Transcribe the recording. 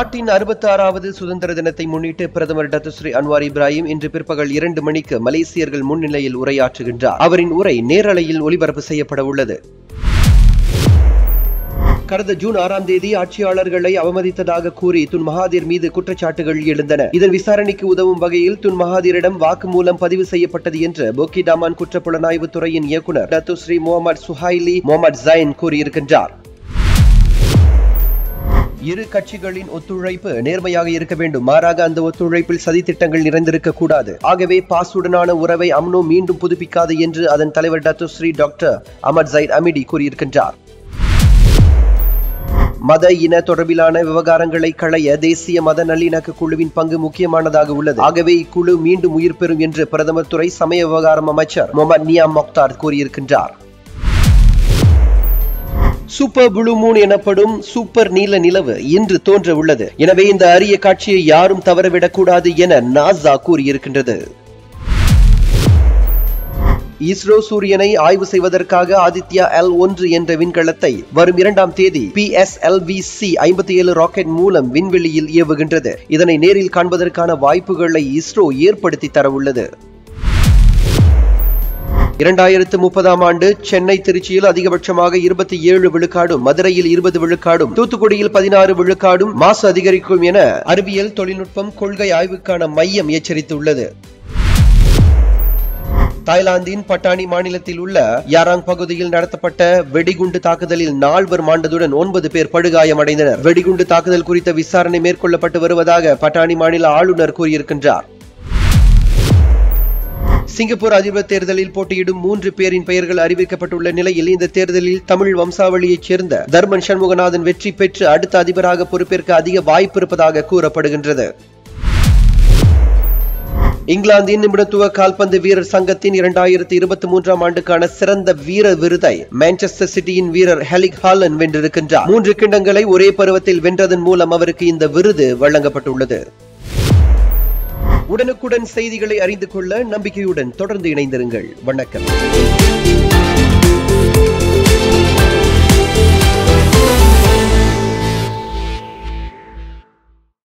நாட்டின் அறுபத்தி ஆறாவது சுதந்திர தினத்தை முன்னிட்டு பிரதமர் டத்துஸ்ரீ அன்வார் இப்ராஹிம் இன்று பிற்பகல் இரண்டு மணிக்கு மலேசியர்கள் முன்னிலையில் உரையாற்றுகின்றார் அவரின் உரை நேரலையில் ஒளிபரப்பு செய்யப்பட உள்ளது கடந்த ஜூன் ஆறாம் தேதி ஆட்சியாளர்களை அவமதித்ததாக கூறி துன் மகாதீர் மீது குற்றச்சாட்டுகள் எழுந்தன இதன் விசாரணைக்கு உதவும் வகையில் துன் மகாதீரிடம் வாக்குமூலம் பதிவு செய்யப்பட்டது என்று போக்கி டாமான் குற்றப்புலனாய்வு துறையின் இயக்குனர் Datuk Seri Mohamad Suhaili Mohamad Zain கூறியிருக்கின்றார் இரு கட்சிகளின் ஒத்துழைப்பு நேர்மையாக இருக்க வேண்டும் மாறாக அந்த ஒத்துழைப்பில் சதித்திட்டங்கள் நிறைந்திருக்க கூடாது ஆகவே பாசுடனான உறவை அம்னோ மீண்டும் புதுப்பிக்காது என்று அதன் தலைவர் Datuk Seri doctor Ahmad Zahid Hamidi கூறியிருக்கின்றார் மத இன தொடர்பிலான விவகாரங்களை களைய தேசிய மத நல்லிணக்க குழுவின் பங்கு முக்கியமானதாக உள்ளது ஆகவே இக்குழு மீண்டும் உயிர் பெறும் என்று பிரதமர் துறை சமய விவகாரம் அமைச்சர் முகமது நியாம் மொக்தார் கூறியிருக்கின்றார் சூப்பர் புளு மூன் எனப்படும் சூப்பர் நீல நிலவு இன்று தோன்ற உள்ளது எனவே இந்த அரிய காட்சியை யாரும் தவறவிடக்கூடாது என நாசா கூறியிருக்கின்றது இஸ்ரோ சூரியனை ஆய்வு செய்வதற்காக ஆதித்யா எல் ஒன்று என்ற விண்கலத்தை வரும் இரண்டாம் தேதி P S L V C ஐம்பத்தி ஏழு ராக்கெட் மூலம் விண்வெளியில் ஏவுகின்றது இதனை நேரில் காண்பதற்கான வாய்ப்புகளை இஸ்ரோ ஏற்படுத்தி தர உள்ளது இரண்டாயிரத்து முப்பதாம் ஆண்டு சென்னை திருச்சியில் அதிகபட்சமாக இருபத்தி ஏழு விழுக்காடும் மதுரையில் இருபது விழுக்காடும் தூத்துக்குடியில் பதினாறு விழுக்காடும் மாசு அதிகரிக்கும் என அறிவியல் தொழில்நுட்பம் கொள்கை ஆய்வுக்கான மையம் எச்சரித்துள்ளது தாய்லாந்தின் பட்டாணி மாநிலத்தில் உள்ள யாராங் பகுதியில் நடத்தப்பட்ட வெடிகுண்டு தாக்குதலில் நால்வர் மாண்டதுடன் ஒன்பது பேர் படுகாயமடைந்தனர் வெடிகுண்டு தாக்குதல் குறித்த விசாரணை மேற்கொள்ளப்பட்டு வருவதாக பட்டாணி மாநில ஆளுநர் கூறியிருக்கின்றார் சிங்கப்பூர் அதிபர் தேர்தலில் போட்டியிடும் மூன்று பேரின் பெயர்கள் அறிவிக்கப்பட்டுள்ள நிலையில் இந்த தேர்தலில் தமிழ் வம்சாவளியைச் சேர்ந்த தர்மன் சண்முகநாதன் வெற்றி பெற்று அடுத்த அதிபராக பொறுப்பேற்க அதிக வாய்ப்பு இருப்பதாக கூறப்படுகின்றது இங்கிலாந்தின் நிமிடத்துவ கால்பந்து வீரர் சங்கத்தின் இரண்டாயிரத்தி இருபத்தி மூன்றாம் ஆண்டுக்கான சிறந்த வீரர் விருதை மான்செஸ்டர் சிட்டியின் வீரர் ஹெலிக் ஹாலன் வென்றிருக்கின்றார் மூன்று கிண்ணங்களை ஒரே பருவத்தில் வென்றதன் மூலம் அவருக்கு இந்த விருது வழங்கப்பட்டுள்ளது உடனுக்குடன் செய்திகளை அறிந்து கொள்ள நம்பிக்கையுடன் தொடர்ந்து இணைந்திருங்கள் வணக்கம்